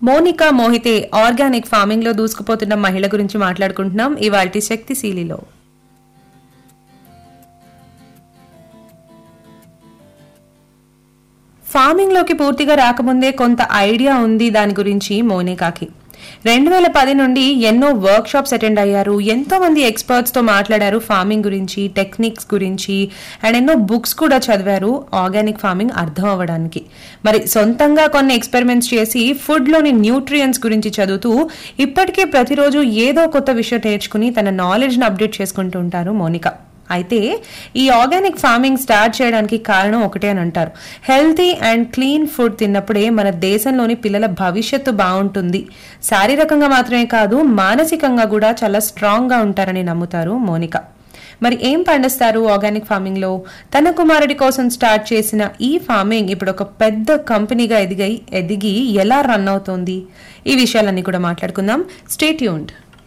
Monika Mohite organic farming లో దూసుకుపోతున్న మహిళ గురించి మాట్లాడుకుంటున్నాం ఇవాల్టి శక్తిశీలిలో ఫార్మింగ్ లోకి పూర్తిగా రాకముందే కొంత ఐడియా ఉంది దాని గురించి మోనికాకి రెండు వేల పది నుండి ఎన్నో వర్క్ షాప్స్ అటెండ్ అయ్యారు ఎంతో మంది ఎక్స్పర్ట్స్ తో మాట్లాడారు ఫార్మింగ్ గురించి టెక్నిక్స్ గురించి అండ్ ఎన్నో బుక్స్ కూడా చదివారు ఆర్గానిక్ ఫార్మింగ్ అర్థం అవ్వడానికి మరి సొంతంగా కొన్ని ఎక్స్పెరిమెంట్స్ చేసి ఫుడ్ లోని న్యూట్రియన్స్ గురించి చదువుతూ ఇప్పటికే ప్రతిరోజు ఏదో కొత్త విషయం నేర్చుకుని తన నాలెడ్జ్ ని అప్డేట్ చేసుకుంటూ ఉంటారు మోనికా అయితే ఈ ఆర్గానిక్ ఫార్మింగ్ స్టార్ట్ చేయడానికి కారణం ఒకటే అని అంటారు హెల్తీ అండ్ క్లీన్ ఫుడ్ తిన్నప్పుడే మన దేశంలోని పిల్లల భవిష్యత్తు బాగుంటుంది శారీరకంగా మాత్రమే కాదు మానసికంగా కూడా చాలా స్ట్రాంగ్ గా ఉంటారని నమ్ముతారు మోనిక మరి ఏం పండిస్తారు ఆర్గానిక్ ఫార్మింగ్ లో తన కుమారుడి కోసం స్టార్ట్ చేసిన ఈ ఫార్మింగ్ ఇప్పుడు ఒక పెద్ద కంపెనీగా ఎదిగి ఎదిగి ఎలా రన్ అవుతోంది ఈ విషయాలన్నీ కూడా మాట్లాడుకుందాం స్టేట్యూన్డ్